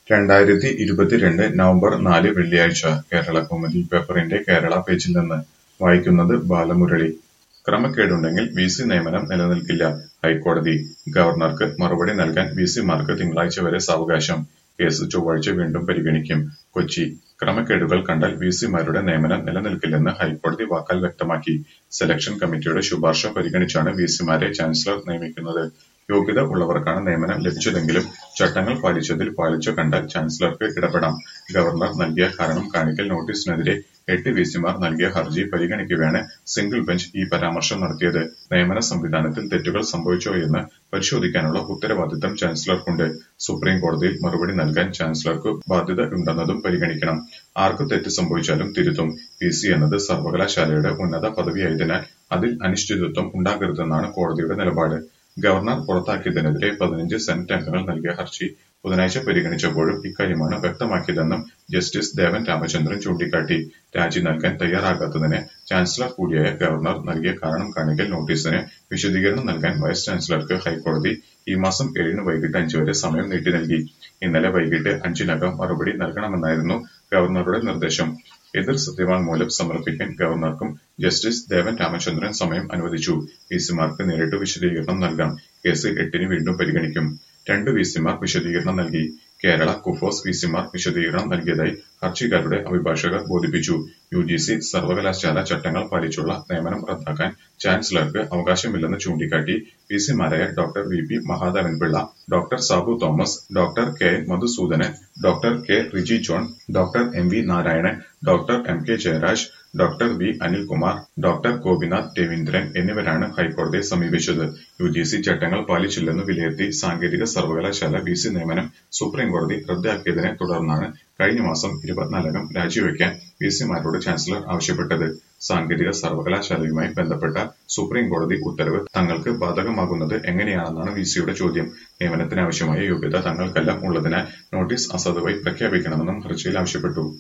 രണ്ടായിരത്തി ഇരുപത്തിരണ്ട് നവംബർ നാല് വെള്ളിയാഴ്ച കേരളകൗമുദി പേപ്പറിന്റെ കേരള പേജിൽ നിന്ന് വായിക്കുന്നത് ബാലമുരളി ക്രമക്കേടുണ്ടെങ്കിൽ വിസി നിയമനം നിലനിൽക്കില്ല ഹൈക്കോടതി ഗവർണർക്ക് മറുപടി നൽകാൻ വിസിമാർക്ക് തിങ്കളാഴ്ച വരെ സാവകാശം കേസ് ചൊവ്വാഴ്ച വീണ്ടും പരിഗണിക്കും കൊച്ചി ക്രമക്കേടുകൾ കണ്ടാൽ വിസിമാരുടെ നിയമനം നിലനിൽക്കില്ലെന്ന് ഹൈക്കോടതി വാക്കാൽ വ്യക്തമാക്കി സെലക്ഷൻ കമ്മിറ്റിയുടെ ശുപാർശ പരിഗണിച്ചാണ് വിസിമാരെ ചാൻസലർ നിയമിക്കുന്നത് യോഗ്യത ഉള്ളവർക്കാണ് നിയമനം ലഭിച്ചതെങ്കിലും ചട്ടങ്ങൾ പാലിച്ചതിൽ പാളിച്ച കണ്ടാൽ ചാൻസലർക്ക് ഇടപെടാം ഗവർണർ നൽകിയ കാരണം കാണിക്കൽ നോട്ടീസിനെതിരെ എട്ട് വിസിമാർ നൽകിയ ഹർജി പരിഗണിക്കവെയാണ് സിംഗിൾ ബെഞ്ച് ഈ പരാമർശം നടത്തിയത് നിയമന സംവിധാനത്തിൽ തെറ്റുകൾ സംഭവിച്ചോയെന്ന് പരിശോധിക്കാനുള്ള ഉത്തരവാദിത്തം ചാൻസലർക്കുണ്ട് സുപ്രീം കോടതിയിൽ മറുപടി നൽകാൻ ചാൻസലർക്ക് ബാധ്യതയുണ്ടെന്നതും പരിഗണിക്കണം ആർക്ക് തെറ്റ് സംഭവിച്ചാലും തിരുത്തും പി സി എന്നത് സർവകലാശാലയുടെ ഉന്നത പദവിയായതിനാൽ അതിൽ അനിശ്ചിതത്വം ഉണ്ടാകരുതെന്നാണ് കോടതിയുടെ നിലപാട് ഗവർണർ പുറത്താക്കിയതിനെതിരെ പതിനഞ്ച് സെനറ്റ് അംഗങ്ങൾ നൽകിയ ഹർജി ബുധനാഴ്ച പരിഗണിച്ചപ്പോഴും ഇക്കാര്യമാണ് വ്യക്തമാക്കിയതെന്നും ജസ്റ്റിസ് ദേവൻ രാമചന്ദ്രൻ ചൂണ്ടിക്കാട്ടി രാജി നൽകാൻ തയ്യാറാകാത്തതിന് ചാൻസലർ കൂടിയായ ഗവർണർ നൽകിയ കാരണം കാണിക്കൽ നോട്ടീസിന് വിശദീകരണം നൽകാൻ വൈസ് ചാൻസലർക്ക് ഹൈക്കോടതി ഈ മാസം ഏഴിന് വൈകിട്ട് അഞ്ച് വരെ സമയം നീട്ടി നൽകി ഇന്നലെ വൈകിട്ട് അഞ്ചിനകം മറുപടി നൽകണമെന്നായിരുന്നു ഗവർണറുടെ നിർദ്ദേശം എതിർ സത്യവാങ്മൂലം സമർപ്പിക്കാൻ ഗവർണർക്കും ജസ്റ്റിസ് ദേവൻ രാമചന്ദ്രൻ സമയം അനുവദിച്ചു വിസിമാർക്ക് നേരിട്ട് വിശദീകരണം നൽകാം കേസ് എട്ടിന് വീണ്ടും പരിഗണിക്കും രണ്ട് വിസിമാർ വിശദീകരണം നൽകി കേരള കുഫോസ് വിസിമാർ വിശദീകരണം നൽകിയതായി ഹർജിക്കാരുടെ അഭിഭാഷകർ ബോധിപ്പിച്ചു യു ജി സി സർവകലാശാല ചട്ടങ്ങൾ പാലിച്ചുള്ള നിയമനം റദ്ദാക്കാൻ ചാൻസലർക്ക് അവകാശമില്ലെന്ന് ചൂണ്ടിക്കാട്ടി വിസിമാരായ doctor V P Mahadevan Pillai doctor Sabu Thomas doctor K Madhusoodanan doctor K Riji John doctor M V Narayanan doctor M K Jayaraj doctor V Anilkumar doctor Gopinath Raveendran എന്നിവരാണ് ഹൈക്കോടതിയെ സമീപിച്ചത് യു ജി സി ചട്ടങ്ങൾ പാലിച്ചില്ലെന്ന് വിലയിരുത്തി സാങ്കേതിക സർവകലാശാല വി സി നിയമനം സുപ്രീം കോടതി റദ്ദാക്കിയതിനെ തുടർന്നാണ് കഴിഞ്ഞ മാസം ഇരുപത്തിനാലകം രാജിവെക്കാൻ വി സിമാരോട് ചാൻസലർ ആവശ്യപ്പെട്ടത് സാങ്കേതിക സർവകലാശാലയുമായി ബന്ധപ്പെട്ട സുപ്രീം കോടതി ഉത്തരവ് തങ്ങൾക്ക് ബാധകമാകുന്നത് എങ്ങനെയാണെന്നാണ് വി സിയുടെ ചോദ്യം നിയമനത്തിനാവശ്യമായ യോഗ്യത തങ്ങൾക്കെല്ലാം ഉള്ളതിനാൽ നോട്ടീസ് അസാധുവായി പ്രഖ്യാപിക്കണമെന്നും ഹർജിയിൽ ആവശ്യപ്പെട്ടു